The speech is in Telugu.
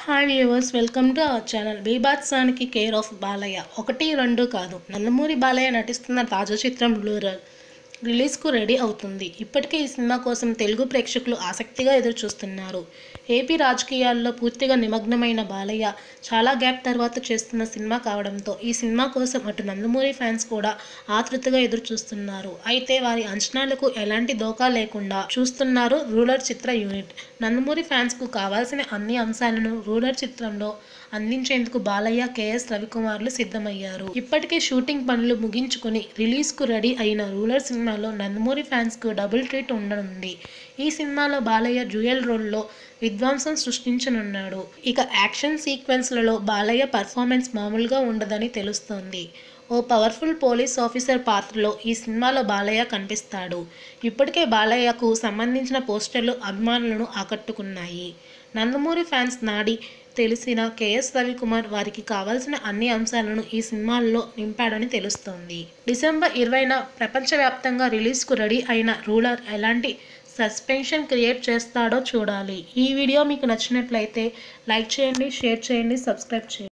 hi viewers welcome to our channel బీభాత్సానికి కేర్ ఆఫ్ బాలయ్య ఒకటి రెండు కాదు నందమూరి బాలయ్య నటిస్తున్న తాజా చిత్రం బ్లూరల్ రిలీజ్కు రెడీ అవుతుంది ఇప్పటికే ఈ సినిమా కోసం తెలుగు ప్రేక్షకులు ఆసక్తిగా ఎదురు చూస్తున్నారు ఏపీ రాజకీయాల్లో పూర్తిగా నిమగ్నమైన బాలయ్య చాలా గ్యాప్ తర్వాత చేస్తున్న సినిమా కావడంతో ఈ సినిమా కోసం అటు నందమూరి ఫ్యాన్స్ కూడా ఆతృతగా ఎదురు చూస్తున్నారు అయితే వారి అంచనాలకు ఎలాంటి దోకా లేకుండా చూస్తున్నారు రూలర్ చిత్ర యూనిట్ నందమూరి ఫ్యాన్స్కు కావాల్సిన అన్ని అంశాలను రూలర్ చిత్రంలో అందించేందుకు బాలయ్య కేఎస్ రవికుమార్లు సిద్ధమయ్యారు ఇప్పటికే షూటింగ్ పనులు ముగించుకుని రిలీజ్కు రెడీ అయిన రూలర్ సినిమాలో నందమూరి ఫ్యాన్స్కు డబుల్ ట్రీట్ ఉండనుంది ఈ సినిమాలో బాలయ్య డ్యూయల్ రోల్లో విధ్వంసం సృష్టించనున్నాడు ఇక యాక్షన్ సీక్వెన్స్లలో బాలయ్య పర్ఫార్మెన్స్ మామూలుగా ఉండదని తెలుస్తోంది ఓ పవర్ఫుల్ పోలీస్ ఆఫీసర్ పాత్రలో ఈ సినిమాలో బాలయ్య కనిపిస్తాడు ఇప్పటికే బాలయ్యకు సంబంధించిన పోస్టర్లు అభిమానులను ఆకట్టుకున్నాయి నందమూరి ఫ్యాన్స్ నాడి తెలిసిన కేఎస్ రవికుమార్ వారికి కావాల్సిన అన్ని అంశాలను ఈ సినిమాల్లో నింపాడని తెలుస్తోంది డిసెంబర్ ఇరవైన ప్రపంచవ్యాప్తంగా రిలీజ్కు రెడీ అయిన రూలర్ ఎలాంటి సస్పెన్షన్ క్రియేట్ చేస్తాడో చూడాలి ఈ వీడియో మీకు నచ్చినట్లయితే లైక్ చేయండి షేర్ చేయండి సబ్స్క్రైబ్ చేయండి